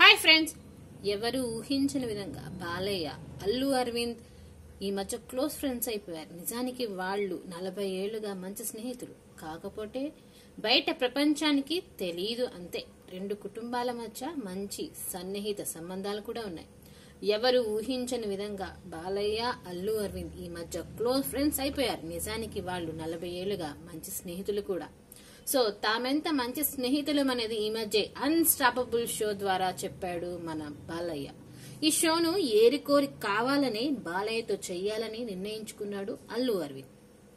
hi friends ఎవరు ఊహించని విధంగా బాలయ్య అల్లు అరవింద్ ఈ మధ్య క్లోజ్ ఫ్రెండ్స్ అయిపోయారు నిజానికి వాళ్ళు నలభై ఏళ్లుగా మంచి స్నేహితులు కాకపోతే బయట ప్రపంచానికి తెలియదు అంతే రెండు కుటుంబాల మధ్య మంచి సన్నిహిత సంబంధాలు కూడా ఉన్నాయి ఎవరు ఊహించని విధంగా బాలయ్య అల్లు అరవింద్ ఈ మధ్య క్లోజ్ ఫ్రెండ్స్ అయిపోయారు నిజానికి వాళ్ళు నలభై ఏళ్లుగా మంచి స్నేహితులు కూడా సో తామెంత మంచి స్నేహితులం అనేది ఈ మధ్య అన్స్టాపబుల్ షో ద్వారా చెప్పాడు మన బాలయ్య ఈ షోను ఏరికోరి కావాలని బాలయ్యతో చెయ్యాలని నిర్ణయించుకున్నాడు అల్లు అరవింద్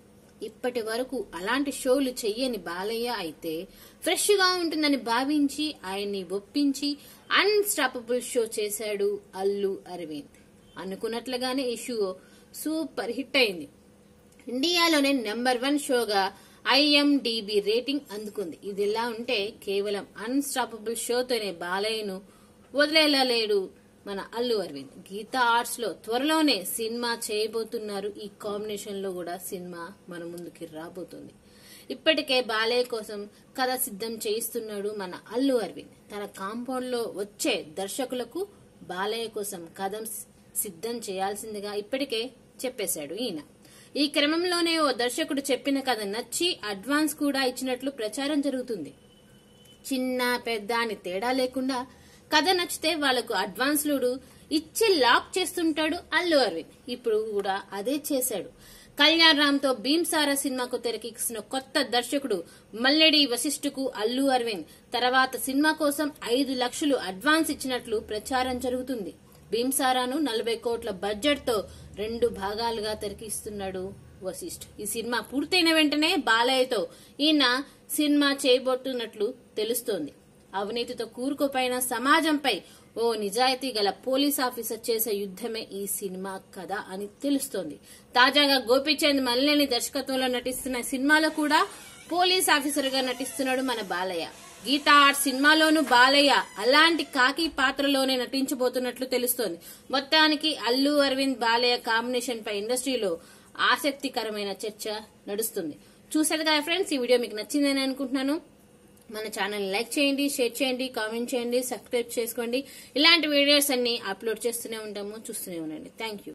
ఇప్పటి వరకు అలాంటి షోలు చెయ్యని బాలయ్య అయితే ఫ్రెష్ గా ఉంటుందని భావించి ఆయన్ని ఒప్పించి అన్స్టాపబుల్ షో చేశాడు అల్లు అరవింద్ అనుకున్నట్లుగానే ఈ షో సూపర్ హిట్ అయింది ఇండియాలోనే నెంబర్ వన్ షోగా ఐఎండిబి రేటింగ్ అందుకుంది ఇది ఇలా ఉంటే కేవలం అన్స్టాపబుల్ షోతోనే బాలయ్యను వదిలేలా లేడు మన అల్లు అరవింద్ గీతా ఆర్ట్స్ లో త్వరలోనే సినిమా చేయబోతున్నారు ఈ కాంబినేషన్ లో కూడా సినిమా మన ముందుకి రాబోతుంది ఇప్పటికే బాలయ్య కోసం కథ సిద్ధం చేయిస్తున్నాడు మన అల్లు అరవింద్ తన కాంపౌండ్ లో వచ్చే దర్శకులకు బాలయ్య కోసం కథ సిద్ధం చేయాల్సిందిగా ఇప్పటికే చెప్పేశాడు ఈయన ఈ క్రమంలోనే ఓ దర్శకుడు చెప్పిన కథ నచ్చి అడ్వాన్స్ కూడా ఇచ్చినట్లు ప్రచారం జరుగుతుంది చిన్న పెద్ద అని తేడా లేకుండా కథ నచ్చితే వాళ్లకు అడ్వాన్స్లుడు ఇచ్చి లాక్ చేస్తుంటాడు అల్లు అరవింద్ ఇప్పుడు కూడా అదే చేశాడు కళ్యాణ్ రామ్ తో భీమ్సారా సినిమాకు తెరకెక్కిస్తున్న కొత్త దర్శకుడు మల్లెడి వశిష్ఠకు అల్లు అరవింద్ తర్వాత సినిమా కోసం ఐదు లక్షలు అడ్వాన్స్ ఇచ్చినట్లు ప్రచారం జరుగుతుంది భీమ్సారాను నలభై కోట్ల బడ్జెట్ తో రెండు భాగాలుగా తెరకిస్తున్నాడు వశిష్ఠ్ ఈ సినిమా పూర్తయిన వెంటనే బాలయ్యతో ఈయన సినిమా చేయబోతున్నట్లు తెలుస్తోంది అవినీతితో కూరుకుపోయిన సమాజంపై ఓ నిజాయితీ గల పోలీస్ ఆఫీసర్ చేసే యుద్ధమే ఈ సినిమా కథ అని తెలుస్తోంది తాజాగా గోపీచంద్ మల్లేని దర్శకత్వంలో నటిస్తున్న సినిమాలో కూడా పోలీస్ ఆఫీసర్ గా నటిస్తున్నాడు మన బాలయ్య గీతా ఆర్ట్ సినిమాలోనూ బాలయ్య అలాంటి కాకి పాత్రలోనే నటించబోతున్నట్లు తెలుస్తోంది మొత్తానికి అల్లు అరవింద్ బాలయ్య కాంబినేషన్ పై ఇండస్ట్రీలో ఆసక్తికరమైన చర్చ నడుస్తుంది చూసారు కదా ఫ్రెండ్స్ ఈ వీడియో మీకు నచ్చిందని అనుకుంటున్నాను మన ఛానల్ లైక్ చేయండి షేర్ చేయండి కామెంట్ చేయండి సబ్స్క్రైబ్ చేసుకోండి ఇలాంటి వీడియోస్ అన్ని అప్లోడ్ చేస్తూనే ఉంటాము చూస్తూనే ఉండండి థ్యాంక్ యూ